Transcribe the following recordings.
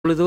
ಉಳಿದು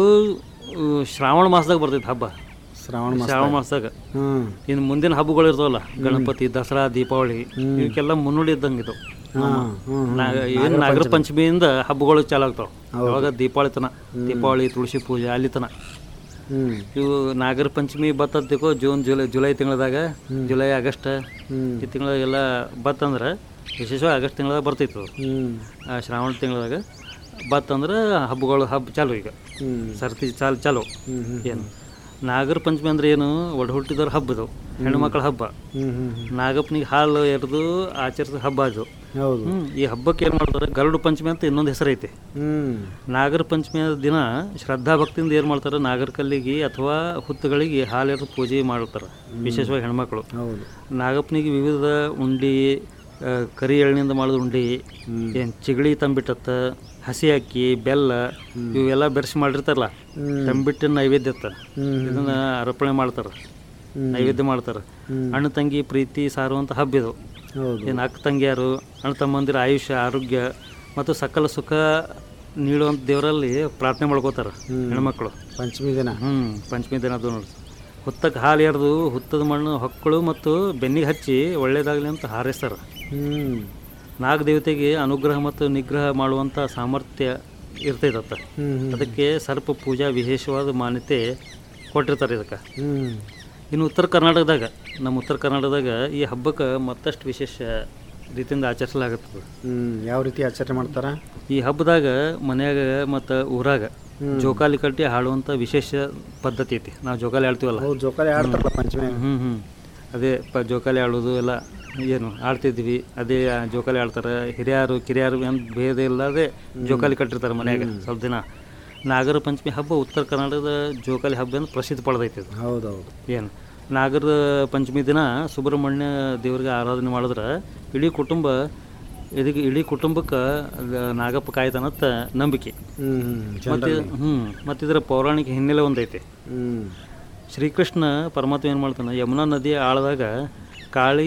ಶ್ರಾವಣ ಮಾಸದಾಗ ಬರ್ತೈತೆ ಹಬ್ಬ ಶ್ರಾವಣ ಮಾಸ ಶ್ರಾವಣ ಮಾಸದಾಗ ಹ್ಮ್ ಇನ್ನು ಮುಂದಿನ ಹಬ್ಬಗಳು ಇರ್ತಾವಲ್ಲ ಗಣಪತಿ ದಸರಾ ದೀಪಾವಳಿ ಇವಕ್ಕೆಲ್ಲ ಮುನ್ನುಡಿ ಇದ್ದಂಗೆ ಇದು ಹಾ ಹ್ಮ್ ನಾ ಏನು ನಾಗರ ಪಂಚಮಿಯಿಂದ ಹಬ್ಬಗಳು ಚಾಲು ಆಗ್ತಾವ ಅವಾಗ ದೀಪಾವಳಿ ತನ ದೀಪಾವಳಿ ತುಳಸಿ ಪೂಜೆ ಅಲ್ಲಿ ತನ ಹ್ಮ್ ಇವು ನಾಗರ ಪಂಚಮಿ ಬತ್ತಂತಿಕೋ ಜೂನ್ ಜುಲೈ ಜುಲೈ ತಿಂಗಳದಾಗ ಜುಲೈ ಆಗಸ್ಟ್ ಹ್ಮ್ ಈ ತಿಂಗಳಾಗೆಲ್ಲ ಬತ್ತಂದ್ರೆ ವಿಶೇಷವಾಗಿ ಆಗಸ್ಟ್ ತಿಂಗಳದಾಗ ಬರ್ತೈತೆ ಅದು ಹ್ಮ್ ಆ ಶ್ರಾವಣ ತಿಂಗಳದಾಗ ಬತ್ತಂದ್ರೆ ಹಬ್ಬಗಳು ಹಬ್ಬ ಚಾಲು ಈಗ ಹ್ಮ್ ಸರ್ತಿ ಚಾಲು ಚಾಲು ಹ್ಮ್ ಹ್ಮ್ ಏನು ನಾಗರ ಪಂಚಮಿ ಅಂದ್ರೆ ಏನು ಒಡ ಹುಟ್ಟಿದವ್ರ ಹಬ್ಬ ಇದು ಹೆಣ್ಮಕ್ಳ ಹಬ್ಬ ಹ್ಮ್ ಹ್ಮ್ ಹ್ಮ್ ನಾಗಪ್ಪನಿಗೆ ಹಾಲು ಎರೆದು ಆಚರಿಸೋ ಹಬ್ಬ ಅದು ಹೌದು ಹ್ಮ್ ಈ ಹಬ್ಬಕ್ಕೆ ಏನು ಮಾಡ್ತಾರೆ ಗರುಡ ಪಂಚಮಿ ಅಂತ ಇನ್ನೊಂದು ಹೆಸರು ಐತಿ ಹ್ಮ್ ನಾಗರ ಪಂಚಮಿ ದಿನ ಶ್ರದ್ಧಾ ಭಕ್ತಿಯಿಂದ ಏನು ಮಾಡ್ತಾರೆ ನಾಗರ ಕಲ್ಲಿಗೆ ಅಥವಾ ಹುತ್ತಗಳಿಗೆ ಹಾಲೆರೆದು ಪೂಜೆ ಮಾಡ್ತಾರೆ ವಿಶೇಷವಾಗಿ ಹೆಣ್ಮಕ್ಳು ಹೌದು ನಾಗಪ್ಪನಿಗೆ ವಿವಿಧ ಉಂಡಿ ಆ, ಕರಿ ಎಳ್ಳಿನಿಂದ ಮಾಡಿದ ಉಂಡಿ ಏನು ಚಿಗಳಿ ತಂಬಿಟ್ಟತ್ತ ಹಸಿ ಅಕ್ಕಿ ಬೆಲ್ಲ ಇವೆಲ್ಲ ಬೆರೆಸಿ ಮಾಡಿರ್ತಾರಲ್ಲ ಹ್ಮ್. ತಂಬಿಟ್ಟಿನ ನೈವೇದ್ಯ ಇತ್ತ ಹ್ಮ್ ಇದನ್ನ ಅರ್ಪಣೆ ಮಾಡ್ತಾರೆ ಹ್ಮ್. ನೈವೇದ್ಯ ಮಾಡ್ತಾರೆ ಹ್ಮ್. ಅಣ್ಣ ತಂಗಿ ಪ್ರೀತಿ ಸಾರುವಂಥ ಹಬ್ಬ ಇದು ಹೌದು ಏನು ಅಕ್ಕ ತಂಗಿಯರು ಅಣ್ಣ ತಮ್ಮಂದಿರ ಆಯುಷ್ಯ ಆರೋಗ್ಯ ಮತ್ತು ಸಕಲ ಸುಖ ನೀಡುವಂಥ ದೇವರಲ್ಲಿ ಪ್ರಾರ್ಥನೆ ಮಾಡ್ಕೋತಾರೆ ಹೆಣ್ಮಕ್ಳು ಪಂಚಮಿ ದಿನ ಹ್ಞೂ ಪಂಚಮಿ ದಿನ ಅದು ನೋಡಿ ಹುತ್ತಕ್ಕೆ ಹಾಲು ಎರೆದು ಹುತ್ತದ ಮಣ್ಣು ಹೊಕ್ಕಳು ಮತ್ತು ಬೆನ್ನಿಗೆ ಹಚ್ಚಿ ಒಳ್ಳೇದಾಗಲಿ ಅಂತ ಹಾರೈಸ್ತಾರೆ ಹ್ಮ್ ನಾಗ ದೇವತೆಗೆ ಅನುಗ್ರಹ ಮತ್ತು ನಿಗ್ರಹ ಮಾಡುವಂಥ ಸಾಮರ್ಥ್ಯ ಇರ್ತೈತತ್ತ ಹ್ಮ್ ಹ್ಮ್ ಅದಕ್ಕೆ ಸರ್ಪ ಪೂಜಾ ವಿಶೇಷವಾದ ಮಾನ್ಯತೆ ಕೊಟ್ಟಿರ್ತಾರೆ ಇದಕ್ಕೆ ಹ್ಮ್ ಇನ್ನು ಉತ್ತರ ಕರ್ನಾಟಕದಾಗ ನಮ್ಮ ಉತ್ತರ ಕರ್ನಾಟಕದಾಗ ಈ ಹಬ್ಬಕ್ಕೆ ಮತ್ತಷ್ಟು ವಿಶೇಷ ರೀತಿಯಿಂದ ಆಚರಿಸಲಾಗುತ್ತದೆ ಹ್ಮ್ ಯಾವ ರೀತಿ ಆಚರಣೆ ಮಾಡ್ತಾರ ಈ ಹಬ್ಬದಾಗ ಮನ್ಯಾಗ ಮತ್ತು ಊರಾಗ ಹ್ಮ್. ಜೋಕಾಲಿ ಕಟ್ಟಿ ಹಾಡುವಂಥ ವಿಶೇಷ ಪದ್ಧತಿ ಐತಿ ನಾವು ಜೋಕಾಲಿ ಆಡ್ತೀವಲ್ಲ ಹೌದು ಜೋಕಾಲಿ ಆಡ್ತಾರಲ್ಲ ಪಂಚಮಿ ಹ್ಞೂ ಹ್ಞೂ ಅದೇ ಪ ಜೋಕಾಲಿ ಆಡೋದು ಎಲ್ಲ ಏನು ಆಡ್ತಿದ್ವಿ ಅದೇ ಆ ಜೋಕಾಲಿ ಆಡ್ತಾರೆ ಹಿರಿಯರು ಕಿರಿಯರು ಅಂತ ಭೇದ ಇಲ್ಲದೆ ಜೋಕಾಲಿ ಕಟ್ಟಿರ್ತಾರೆ ಮನ್ಯಾಗ ಸ್ವಲ್ಪ ದಿನ ನಾಗರ ಪಂಚಮಿ ಹಬ್ಬ ಉತ್ತರ ಕರ್ನಾಟಕದ ಜೋಕಾಲಿ ಹಬ್ಬ ಅಂತ ಪ್ರಸಿದ್ಧ ಪಡೆದೈತಿ ಇದು ಹೌದೌದು ಏನು ನಾಗರ ಪಂಚಮಿ ದಿನ ಸುಬ್ರಹ್ಮಣ್ಯ ದೇವರಿಗೆ ಆರಾಧನೆ ಮಾಡಿದ್ರೆ ಇಡೀ ಕುಟುಂಬ ಇದಕ್ಕೆ ಇಡೀ ಕುಟುಂಬಕ್ಕೆ ಅದ ನಾಗಪ್ಪ ಕಾಯ್ತಾನಂತ ನಂಬಿಕೆ ಹ್ಮ್ ಹ್ಮ್ ಮತ್ತು ಹ್ಞೂ ಮತ್ತು ಇದರ ಪೌರಾಣಿಕ ಹಿನ್ನೆಲೆ ಒಂದೈತೆ ಹ್ಮ್ ಶ್ರೀಕೃಷ್ಣ ಪರಮಾತ್ಮ ಏನು ಮಾಡ್ತಾನೆ ಯಮುನಾ ನದಿಯ ಆಳದಾಗ ಕಾಳಿ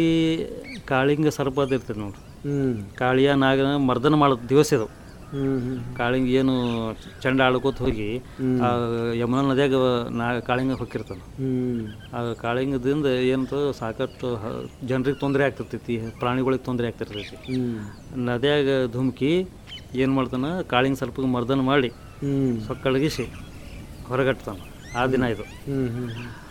ಕಾಳಿಂಗ ಸರ್ಪ ಅದು ಇರ್ತದೆ ನೋಡಿ ಹ್ಮ್ ಕಾಳಿಯ ನಾಗನ ಮರ್ದನ ಮಾಡೋದು ದಿವಸ ಇದು ಹ್ಮ್ ಹ್ಮ್ ಕಾಳಿಂಗ ಏನು ಚಂಡ ಆಳ್ಕೋತ ಹೋಗಿ ಆ ಯಮುನಾ ನದಿಯಾಗ ನಾ ಕಾಳಿಂಗ ಹೊಕ್ಕಿರ್ತಾನೆ ಹ್ಮ್ ಆ ಕಾಳಿಂಗದಿಂದ ಏನಂತ ಸಾಕಷ್ಟು ಜನರಿಗೆ ತೊಂದರೆ ಆಗ್ತಿರ್ತೈತಿ ಪ್ರಾಣಿಗಳಿಗೆ ತೊಂದರೆ ಆಗ್ತಿರ್ತೈತಿ ಹ್ಮ್ ನದಿಯಾಗ ಧುಮುಕಿ ಏನು ಮಾಡ್ತಾನೆ ಕಾಳಿಂಗ ಸರ್ಪಗೆ ಮರ್ದನ ಮಾಡಿ ಹ್ಮ್ ಸೊಕ್ಕಳಗಿಸಿ ಹೊರಗಟ್ತಾನೆ ಆ ದಿನ ಇದು ಹ್ಮ್ ಹ್ಮ್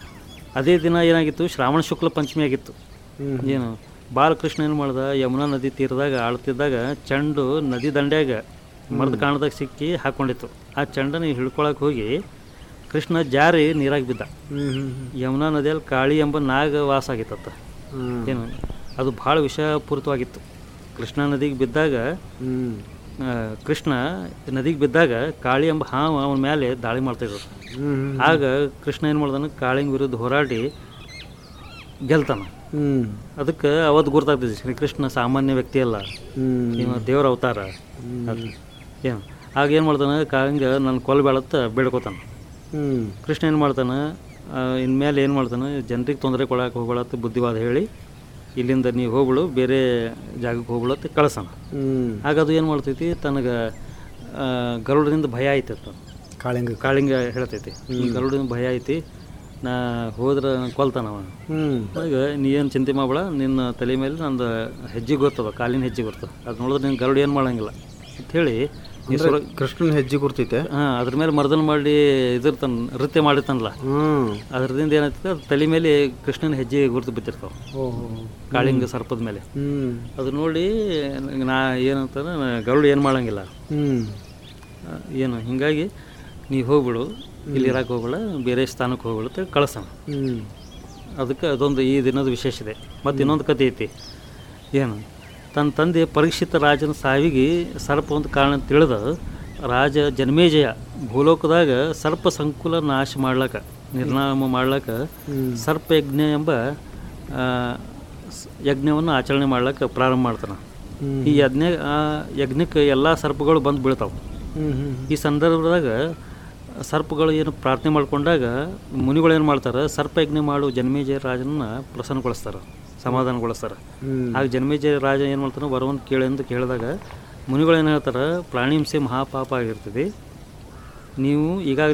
ಅದೇ ದಿನ ಏನಾಗಿತ್ತು ಶ್ರಾವಣ ಶುಕ್ಲ ಪಂಚಮಿ ಆಗಿತ್ತು ಹ್ಮ್ ಏನು ಬಾಲಕೃಷ್ಣ ಏನು ಮಾಡ್ದ ಯಮುನಾ ನದಿ ತೀರದಾಗ ಆಳ್ತಿದ್ದಾಗ ಚಂಡು ನದಿ ದಂಡ್ಯಾಗ ಮರದ ಕಾಣದಾಗ ಸಿಕ್ಕಿ ಹಾಕೊಂಡಿತ್ತು ಆ ಚಂಡನ ಹಿಡ್ಕೊಳಕ್ಕೆ ಹೋಗಿ ಕೃಷ್ಣ ಜಾರಿ ನೀರಾಗಿ ಬಿದ್ದ ಹ್ಮ್ ಹ್ಮ್ ಯಮುನಾ ನದಿಯಲ್ಲಿ ಕಾಳಿ ಎಂಬ ನಾಗ ವಾಸ ಆಗಿತ್ತತ್ತ ಹ್ಮ್ ಏನು ಅದು ಭಾಳ ವಿಷಪೂರಿತವಾಗಿತ್ತು ಕೃಷ್ಣ ನದಿಗೆ ಬಿದ್ದಾಗ ಹ್ಮ್ ಆ, ಕೃಷ್ಣ ನದಿಗೆ ಬಿದ್ದಾಗ ಕಾಳಿ ಎಂಬ ಹಾವು ಅವನ ಮೇಲೆ ದಾಳಿ ಮಾಡ್ತಾಯಿದ್ರು ಹ್ಮ್ ಆಗ ಕೃಷ್ಣ ಏನು ಮಾಡ್ದಾನ ಕಾಳಿಂಗ ವಿರುದ್ಧ ಹೋರಾಡಿ ಗೆಲ್ತಾನ ಹ್ಮ್ ಅದಕ್ಕೆ ಅವತ್ತು ಗುರ್ತಾಗ್ತದೆ ಶ್ರೀಕೃಷ್ಣ ಸಾಮಾನ್ಯ ವ್ಯಕ್ತಿ ಅಲ್ಲ ಹ್ಮ್ ಇವ ದೇವರ ಅವತಾರ ಅದು ಏನು ಆಗ ಏನು ಮಾಡ್ತಾನೆ ಕಾಳಿಂಗ ನನ್ನ ಕೊಲ್ಬೇಳತ್ತ ಬೇಡ್ಕೋತಾನೆ ಹ್ಮ್ ಕೃಷ್ಣ ಏನು ಮಾಡ್ತಾನೆ ಇನ್ಮೇಲೆ ಏನು ಮಾಡ್ತಾನೆ ಜನರಿಗೆ ತೊಂದರೆ ಕೊಡಕ್ಕೆ ಹೋಗ್ಬೇಡತ್ತ ಬುದ್ಧಿವಾದ ಹೇಳಿ ಇಲ್ಲಿಂದ ನೀವು ಹೋಗ್ಬಿಡು ಬೇರೆ ಜಾಗಕ್ಕೆ ಹೋಗ್ಬಿಡು ಅಂತ ಕಳ್ಸೋಣ ಹ್ಮ್ ಆಗ ಅದು ಏನು ಮಾಡ್ತೈತಿ ತನಗೆ ಗರುಡದಿಂದ ಭಯ ಆಯ್ತೈತೆ ಕಾಳಿಂಗ ಕಾಳಿಂಗ ಹೇಳ್ತೈತಿ ಈ ಗರುಡದಿಂದ ಭಯ ಐತಿ ನಾ ಹೋದ್ರೆ ನಂಗ್ ಕೊಲ್ತಾನ ಅವ ಹ್ಮ್ ಈಗ ನೀ ಏನು ಚಿಂತೆ ಮಾಡಬೇಡ ನಿನ್ನ ತಲೆ ಮೇಲೆ ನಂದು ಹೆಜ್ಜೆ ಗೊತ್ತದ ಕಾಲಿನ ಹೆಜ್ಜೆ ಗೊತ್ತದ ಅದು ನೋಡಿದ್ರೆ ನಿನ್ನ ಗರುಡ ಏನು ಮಾಡಂಗಿಲ್ಲ ಅಂಥೇಳಿ ಈ ಸುರ ಕೃಷ್ಣನ ಹೆಜ್ಜೆ ಗುರ್ತೈತೆ ಹಾಂ ಅದ್ರ ಮೇಲೆ ಮರ್ದನ ಮಾಡಿ ಇದಿರ್ತಾನ ನೃತ್ಯ ಮಾಡಿರ್ತಾನಲ್ಲ ಹ್ಮ್ ಅದ್ರದಿಂದ ಏನಾಗ್ತದೆ ಅದು ತಲೆ ಮೇಲೆ ಕೃಷ್ಣನ ಹೆಜ್ಜೆ ಗುರುತು ಬಿದ್ದಿರ್ತಾವೆ ಓಹೋ ಕಾಳಿಂಗ ಸರ್ಪದ ಮೇಲೆ ಹ್ಮ್ ಅದು ನೋಡಿ ನಾ ಏನಂತಾನೆ ಗರುಡ ಏನು ಮಾಡಂಗಿಲ್ಲ ಹ್ಮ್ ಆ, ಏನು ಹಿಂಗಾಗಿ ನೀವು ಹೋಗ್ಬಿಡು ಇಲ್ಲಿ ಇರಕ್ಕೆ ಹೋಗ್ಬೇಡ ಬೇರೆ ಸ್ಥಾನಕ್ಕೆ ಹೋಗ್ಬಿಡು ಅಂತ ಕಳ್ಸೋಣ ಹ್ಮ್ ಅದಕ್ಕೆ ಅದೊಂದು ಈ ದಿನದ ವಿಶೇಷ ಇದೆ ಮತ್ತು ಇನ್ನೊಂದು ಕತೆ ಐತಿ ಏನು ತನ್ನ ತಂದೆ ಪರೀಕ್ಷಿತ ರಾಜನ ಸಾವಿಗೆ ಸರ್ಪ ಒಂದು ಕಾರಣ ತಿಳಿದ ರಾಜ ಜನ್ಮೇಜಯ ಭೂಲೋಕದಾಗ ಸರ್ಪ ಸಂಕುಲ ನಾಶ ಮಾಡ್ಲಕ್ಕ ನಿರ್ನಾಮ ಮಾಡ್ಲಕ್ಕ ಹ್ಮ್ ಸರ್ಪ ಯಜ್ಞ ಎಂಬ ಆ, ಸ್- ಯಜ್ಞವನ್ನು ಆಚರಣೆ ಮಾಡ್ಲಕ್ಕ ಪ್ರಾರಂಭ ಮಾಡ್ತಾನೆ ಹ್ಮ್ ಈ ಯಜ್ಞ ಆ ಯಜ್ಞಕ್ಕೆ ಎಲ್ಲ ಸರ್ಪಗಳು ಬಂದು ಬೀಳ್ತಾವೆ ಹ್ಮ್ ಹ್ಮ್ ಈ ಸಂದರ್ಭದಾಗ ಸರ್ಪಗಳು ಏನು ಪ್ರಾರ್ಥನೆ ಮಾಡ್ಕೊಂಡಾಗ ಮುನಿಗಳು ಏನು ಮಾಡ್ತಾರೆ ಸರ್ಪಯಜ್ಞ ಮಾಡು ಜನ್ಮೇಜಯ ರಾಜನನ್ನ ಪ್ರಸನ್ನಗೊಳಿಸ್ತಾರೆ ಸಮಾಧಾನಗೊಳಿಸ್ತಾರೆ ಹ್ಮ್ ಆಗ ಜನ್ಮೇಜಯ ರಾಜ ಏನು ಮಾಡ್ತಾನೆ ವರವನ್ನು ಕೇಳಿ ಅಂತ ಕೇಳಿದಾಗ ಮುನಿಗಳು ಏನು ಹೇಳ್ತಾರೆ ಪ್ರಾಣಿ ಹಿಂಸೆ ಮಹಾಪಾಪ ಆಗಿರ್ತದೆ ನೀವು ಈಗಾಗಲೇ